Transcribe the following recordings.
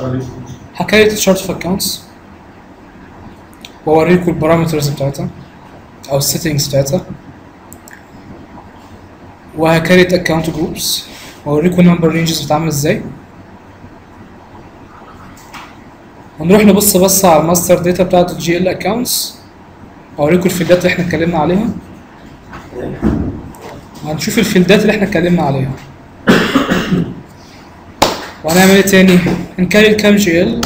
هكريت الشارت اوف اكونتس واوريكم البارامترز بتاعتها او السيتنجز بتاعتها وهكريت اكونت جروبس واوريكم النمبر رينجز بتتعمل ازاي ونروح نبص بص على الماستر داتا بتاعت الجي ال اكونتس اوريكم الفيلدات اللي احنا اتكلمنا عليها هنشوف الفيلدات اللي احنا اتكلمنا عليها وهنعمل ايه تاني هنكري الكام جي ال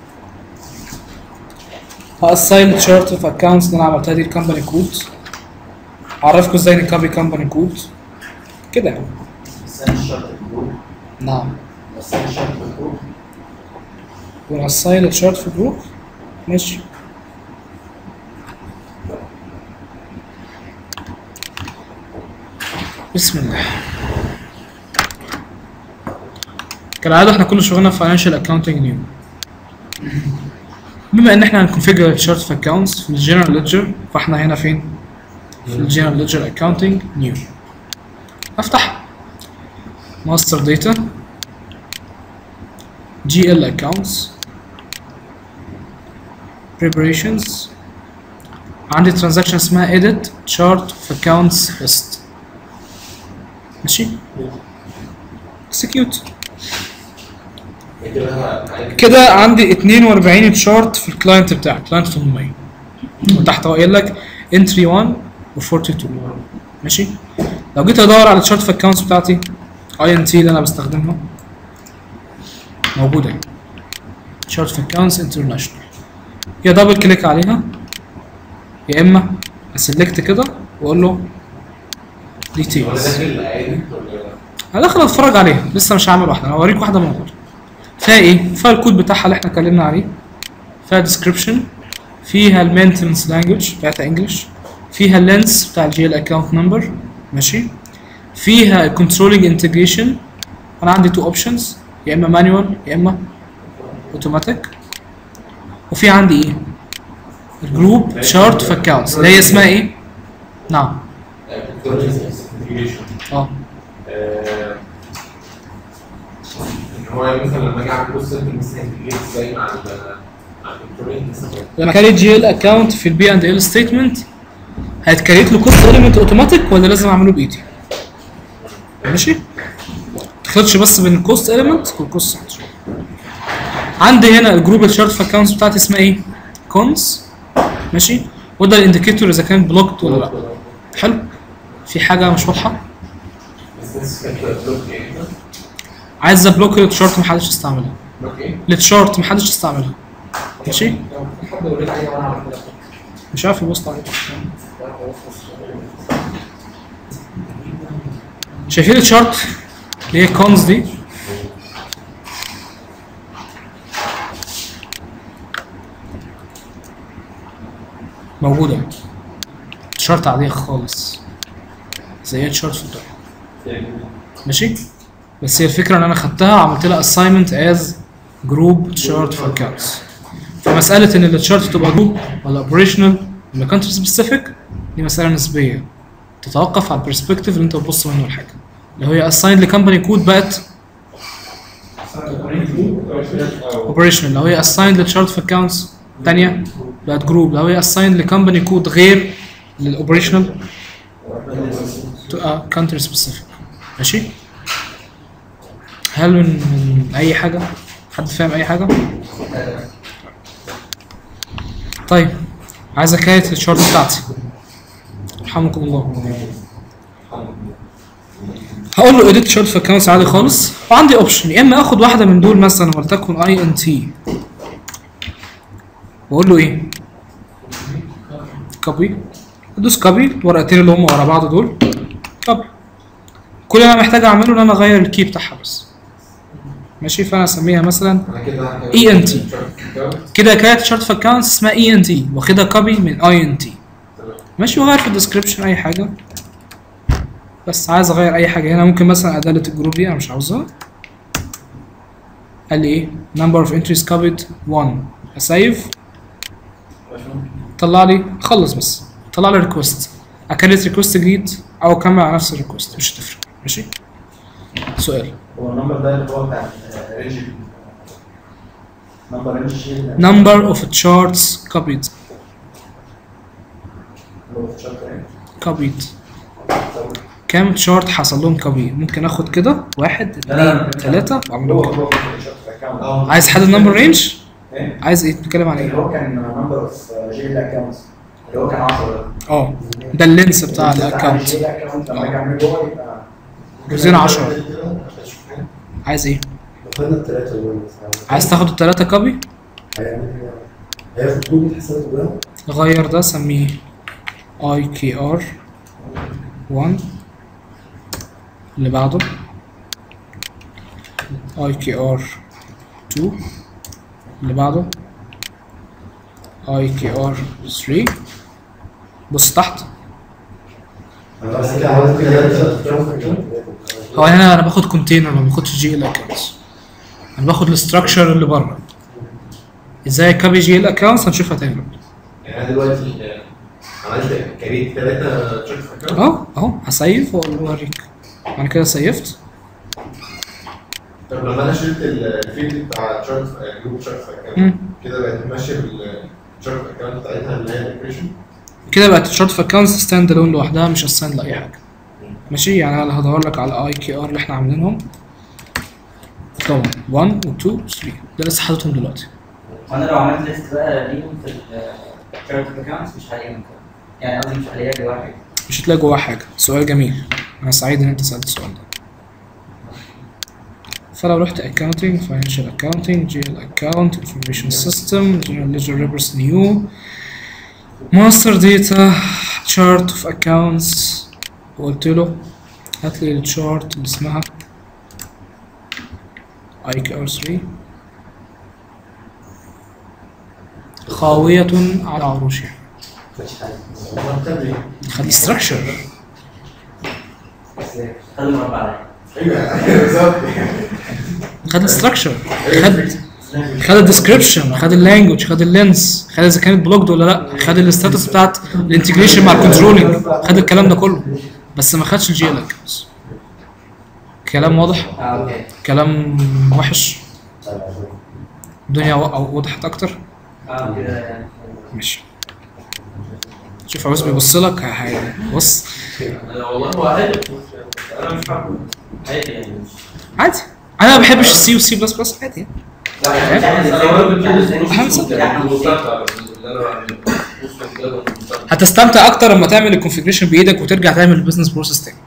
هاساين الشارت اوف اكونتس اللي انا عملتها دي الكمباني كود اعرفكم ازاي نكابي كمباني كود كده يعني بس انا الشرط الجروب نعم بس انا الشرط الجروب وناساين الشارت في جروب ماشي بسم الله كالعادة احنا كل شغلنا في فاينانشال اكاونتنج نيو بما ان احنا هنكونفيجر الشارت في اكونتس في الجنرال ليدجر فاحنا هنا فين؟ في الجنرال ليدجر اكاونتنج نيو افتح ماستر داتا GL accounts preparations عندي transaction اسمها edit chart of accounts list ماشي execute كده عندي 42 تشارت في الكلاينت بتاعي كلاينت 800 وتحت هو قايل لك entry 1 و 42 ماشي لو جيت ادور على الشارت في الاكونتس بتاعتي اي ان تي اللي انا بستخدمها موجودة يعني شارت في اكونتس انترناشونال يا دبل كليك عليها يا اما اسلكت كده واقول له ولا ديتيلز داخل عادي ولا انا داخل اتفرج عليها لسه مش هعمل واحده انا هوريك واحده موجوده فيها ايه فيها الكود بتاعها اللي احنا اتكلمنا عليه فيها ديسكريبشن فيها المينتنس لانجوج بتاعتها انجلش فيها اللينس بتاع الجي ال اكونت نمبر ماشي فيها كنترولينج انتجريشن انا عندي تو اوبشنز يا اما مانوال يا اما اوتوماتيك وفي عندي ايه الجروب شارت في اكونتس اللي هي اسمها ايه نعم اه آه، ان هو مثلا لما اجي اعمل بوست مثلا انتجريت ازاي مع ال مع الكنترولينج مثلا لما كريت جي ال اكونت في البي اند ال ستيتمنت هيتكريت له كوست اليمنت اوتوماتيك ولا لازم اعمله بايدي ماشي ما تخلطش بس بين الكوست اليمنت والكوست سنتر عندي هنا الجروب الشارت في اكونتس بتاعتي اسمها ايه كونز ماشي وده الانديكيتور اذا كان بلوكت ولا لا حلو في حاجه مش واضحه بس الناس كانت بلوك ايه عايز بلوك الشارت محدش يستعملها بلوك ايه؟ التشارت محدش يستعملها ماشي لو في حد يقول لك عليه وانا اعرف كده مش عارف يبص عليه شايفين الشارت اللي هي كونز دي موجودة شارت عادية خالص زي اي شارت في الدنيا ماشي بس هي الفكرة ان انا خدتها وعملت لها assignment as group chart for accounts فمسألة ان الشارت تبقى جروب ولا operational ولا country specific دي مسألة نسبية تتوقف على البرسبكتيف اللي انت بتبص منه الحاجة اللي هي assigned لكمباني كود بقت operational لو هي assigned للشارت في accounts تانية بقت جروب لو هي assigned لكمباني كود غير للاوبريشنال تبقى country specific ماشي هل من, من اي حاجة حد فاهم اي حاجة طيب عايز اكايت الشارت بتاعتي رحمكم الله هقول له edit chart في accounts عادي خالص وعندي اوبشن يا اما اخد واحده من دول مثلا ولتكن اي ان تي واقول له ايه كوبي ادوس كوبي الورقتين اللي هم ورا بعض دول كوبي كل اللي انا محتاج اعمله ان انا اغير الكي بتاعها بس ماشي فانا اسميها مثلا انا كده اي ان تي كده كانت شارت في accounts اسمها اي ان تي واخدها كوبي من اي ان تي ماشي وغير في الديسكربشن اي حاجه بس عايز اغير اي حاجه هنا ممكن مثلا ادالة الجروب دي انا مش عاوزها قال لي ايه number of entries copied 1 اسيف طلع لي خلص بس طلع لي ريكوست اكريت ريكوست جديد او اكمل على نفس الريكوست مش هتفرق ماشي سؤال هو النمبر ده اللي هو بتاع رينج نمبر رينج number of charts copied copied كام شارت حصل لهم كوبي ممكن اخد كده واحد اثنين ثلاثة واعمل لهم كوبي اه عايز حد نمبر رينج ايه عايز ايه بتتكلم عن اللي ايه هو كان نمبر اوف جيميل اكونتس اللي هو كان 10 ده اه ده اللينس بتاع الاكونت جيميل اكونت لما اجي اعمله جوه يبقى جزيرة 10 عايز ايه خدنا الثلاثة دول عايز تاخد الثلاثة كوبي هيعمل ايه؟ هياخد كل الحسابات كلها غير ده سميه اي كي ار 1 اللي بعده اي كي ار 2 اللي بعده اي كي ار 3 بص تحت بس كده عملت كده هو هنا انا باخد كونتينر ما باخدش جي ال اكونتس انا باخد الاستراكشر اللي بره ازاي كابي جي ال اكونتس هنشوفها تاني دلوقتي. يعني انا دلوقتي آه، عملت كريت ثلاثة تشيك اكونت اه اهو هسيف واوريك انا كده سيفت طب لما انا شلت الفيلد بتاع تشارت جروب تشارت اكونت مم. كده بقت ماشيه بالتشارت اكونت بتاعتها اللي هي الابريشن كده بقت الشورت في اكونتس ستاند الون لوحدها مش اساين لاي حاجه ماشي يعني انا هدور لك على اي كي ار اللي احنا عاملينهم طبعا 1 و 2 و 3 ده لسه حاططهم دلوقتي وانا لو عملت ليست بقى ليهم في الشارت اكونتس مش هلاقيهم كده يعني قصدي مش هلاقيها جوا حاجه مش هتلاقي جواها حاجه سؤال جميل انا سعيد ان انت سالت السؤال ده فلو رحت accounting financial accounting GL account information system general ledger reports new master data chart of accounts وقلت له هات لي الشارت اللي اسمها IKR3 خاوية على عروشها خد structure خد المربع ده ايوه بالظبط خد الستراكشر خد خد الديسكربشن خد اللانجوج خد اللينس خد اذا كانت بلوكد ولا لا خد الستاتس بتاعت الانتجريشن مع الكنترولنج خد الكلام ده كله بس ما خدش الجي ال اكونتس كلام واضح اه اوكي كلام وحش الدنيا و- وضحت اكتر اه كده يعني ماشي شوف عاوز بيبص لك ه- ه- بص انا والله هو عادي انا مش فاهم عادي يعني مش عادي انا ما بحبش السي والسي بلس بلس عادي لا يعني يعني أنا انا برضه أهم كده سطر. يعني مستمتع باللي انا بعمله مستمتع مستمتع. هتستمتع اكتر لما تعمل الكونفيجريشن بايدك وترجع تعمل البيزنس بروسيس تاني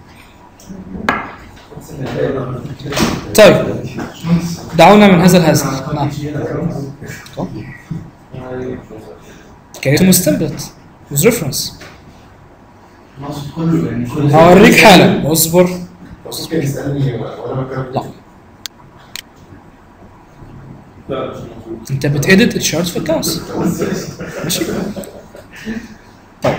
طيب دعونا من هذا الهزل نعم كانت مستنبت with reference هوريك حالا اصبر ممكن يسالني وانا بتكلم لا لا مش مظبوط. انت بتedit الشارت في الكاونس ماشي طيب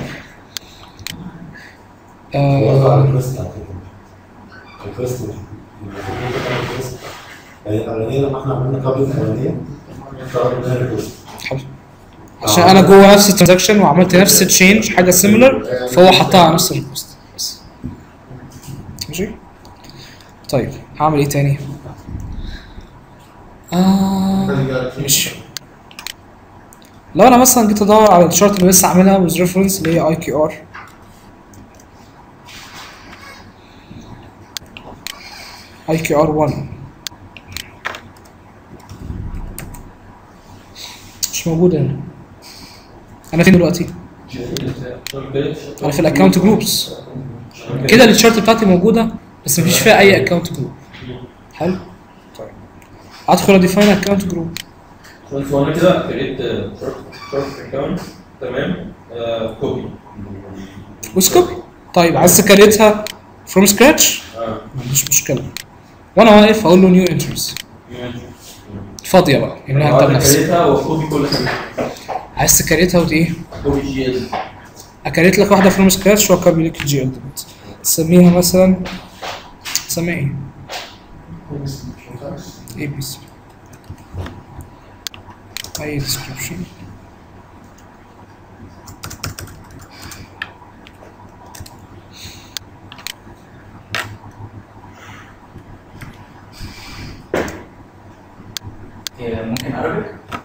وضع آه الكويست على فكرة الكويست الكويست يعني الأولانية لما احنا عملنا كابل الأولانية طلب منها ريكوست حلو. عشان انا جوه نفس الترانزاكشن وعملت نفس التشينج حاجه سيميلر فهو حطها على نفس الريكوست بس ماشي طيب هعمل ايه تاني آه ماشي لو انا مثلا جيت ادور على الشارت اللي لسه عاملها with reference اللي هي اي كي ار اي كي ار 1 مش موجودة هنا انا فين دلوقتي؟ انا في الاكونت جروبس كده الشارت بتاعتي موجودة بس مفيش فيها اي اكونت جروب حلو طيب ادخل اديفاين اكونت جروب بس هو انا كده كريت شورت اكونت تمام كوبي وسكوبي طيب عايز تكريتها فروم سكراتش اه ما عنديش مشكلة وانا واقف اقول له نيو انترز فاضية بقى املاها انت بنفسك كريتها وكوبي كل حاجه عايز تكريتها وت ايه؟ كوبي جي ال اكريت لك واحدة فروم سكراتش واكبي لك الجي ال دلوقتي تسميها مثلا تسميها ايه؟ اي بي سي اي ديسكربشن إيه، ممكن اربك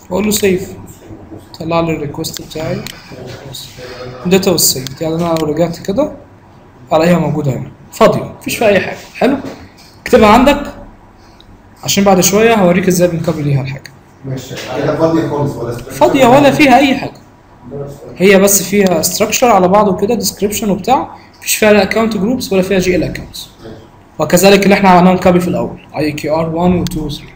واقول له سيف طلع لي الريكوست بتاعي اديته والسيف يعني انا لو رجعت كده الاقيها موجوده هنا فاضيه مفيش فيها اي حاجه حلو اكتبها عندك عشان بعد شويه هوريك ازاي بنكوبي ليها الحاجه ماشي كده فاضيه خالص ولا ستريك؟ فاضيه ولا فيها اي حاجه هي بس فيها ستراكشر على بعضه كده ديسكريبشن وبتاع مفيش فيها لا اكونت جروبس ولا فيها جي ال اكونتس وكذلك اللي احنا عملناهم كابي في الاول اي كيو ار 1 و 2 و 3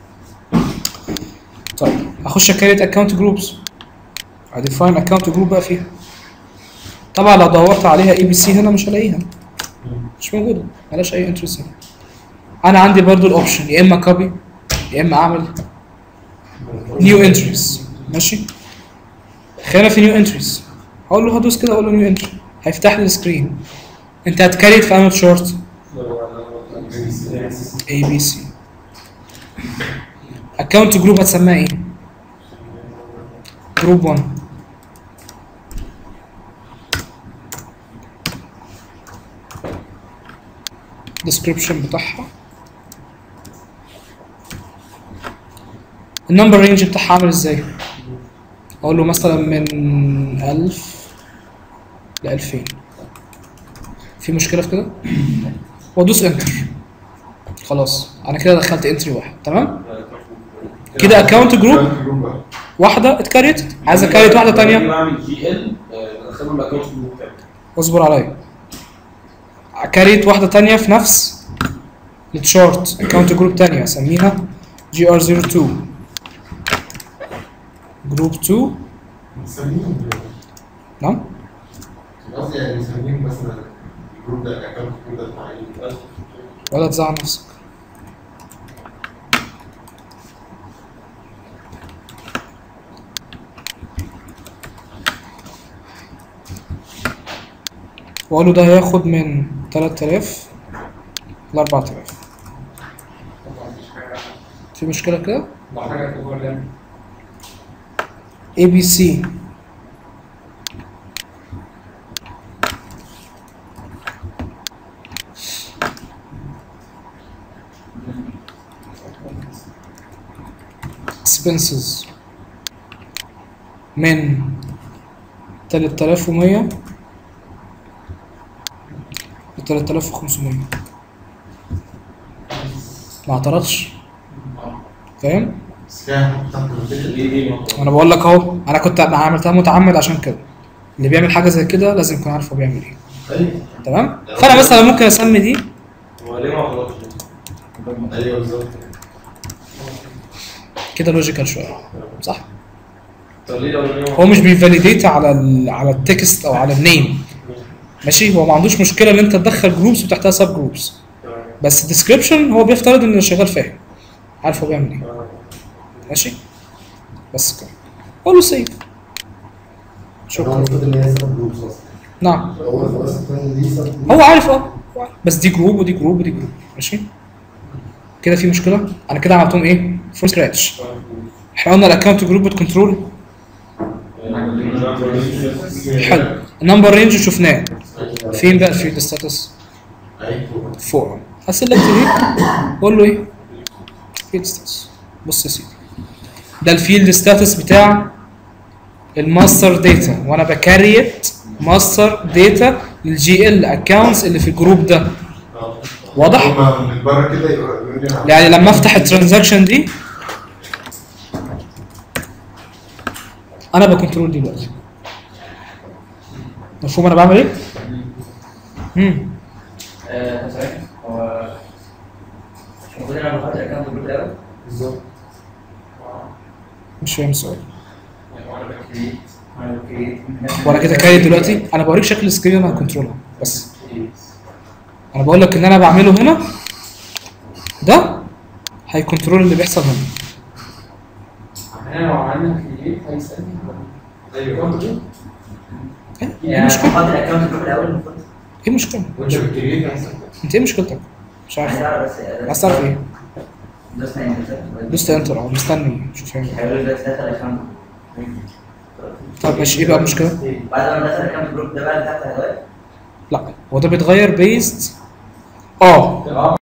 طيب اخش اكريت اكونت جروبس اديفاين اكونت جروب بقى فيها طبعا لو دورت عليها اي بي سي هنا مش هلاقيها مش موجوده ملهاش اي انترست هنا انا عندي برضو الاوبشن يا اما كوبي يا اما اعمل نيو انتريز ماشي خلينا في نيو انتريز هقول له هدوس كده اقول له نيو انتري هيفتح لي السكرين انت هتكريت في انوت شورت اي بي سي اكونت جروب هتسميها ايه جروب 1 description بتاعها النمبر رينج بتاعها عامل ازاي اقول له مثلا من 1000 ل 2000 في مشكله في كده وادوس انتر خلاص انا كده دخلت انتري واحد تمام كده اكونت جروب واحده اتكريتت عايز اكريت واحده تانية بعمل جي ال ادخلهم الاكونت جروب بتاعي اصبر عليا كريت واحده تانية في نفس التشارت اكونت جروب تانية اسميها جي ار 02 جروب 2 نسميهم نعم قصدي يعني نسميهم مثلا الجروب ده الاكونت الجروب ده بتاع ايه؟ ولا تزعل نفسك وقالوا ده هياخد من 3000 ل 4000 في مشكلة كده؟ اي بي سي expenses من 3100 ل 3500 ما اعترضش فاهم؟ بس كده تحت الفكرة. دي دي انا بقول لك اهو انا كنت أنا عملتها متعمد عشان كده اللي بيعمل حاجه زي كده لازم يكون عارف هو بيعمل ايه ايوه تمام فانا مثلا ممكن اسمي دي هو ليه ما غلطش ايوه بالظبط كده لوجيكال شويه صح طب ليه لو هو مش بيفاليديت على ال على التكست او على النيم ماشي هو ما عندوش مشكله ان انت تدخل جروبس وتحتها سب جروبس بس ديسكريبشن هو بيفترض ان اللي شغال فاهم عارف هو بيعمل ايه ماشي بس كده قول له سيف هو شكرا المفروض ان هي سب جروبس اصلا نعم هو خلاص الثاني دي سب هو عارف اه هو عارف. بس دي جروب ودي جروب ودي جروب ماشي كده في مشكله انا كده عملتهم ايه فروم سكراتش احنا قلنا الاكونت جروب بتكنترول حلو النمبر رينج شفناه فين بقى الفيلد ستاتس ايوه فوق هسلكت دي قول له ايه فيلد ستاتس بص يا سيدي ده الفيلد ستاتس بتاع الماستر داتا وانا بكريت ماستر داتا للجي ال اكونتس اللي في الجروب ده واضح؟ هما من بره كده يقولوا لي على- يعني لما افتح الترانزاكشن دي انا بكنترول دي دلوقتي مفهوم انا بعمل ايه؟ امم آه، ثواني. هو مش المفروض ان انا بحط الاكونت جروب الاول؟ بالظبط مش فاهم السؤال وانا بكريت وانا بكريت وانا كده كايد دلوقتي انا بوريك شكل السكرين انا هكنترولها بس انا بقول لك ان انا بعمله هنا ده هيكنترول اللي بيحصل هنا احنا لو عملنا كرييت هيسالني ايوه ايه يعني المشكله؟ بحط الاكونت جروب الاول المفروض ايه المشكله؟ وانت بتكريت احسن انت ايه مشكلتك؟ مش عايز عارف اعرف بس عايز تعرف ايه؟ دوسنا انتر دوست انتر اه مستني شوف هيعمل إيه. هيقول لي بس دخل الاكونت طب ماشي ايه بقى المشكله؟ بعد ما دخل الاكونت جروب ده بقى اللي تحت هيغير لا هو ده بيتغير بيزد اه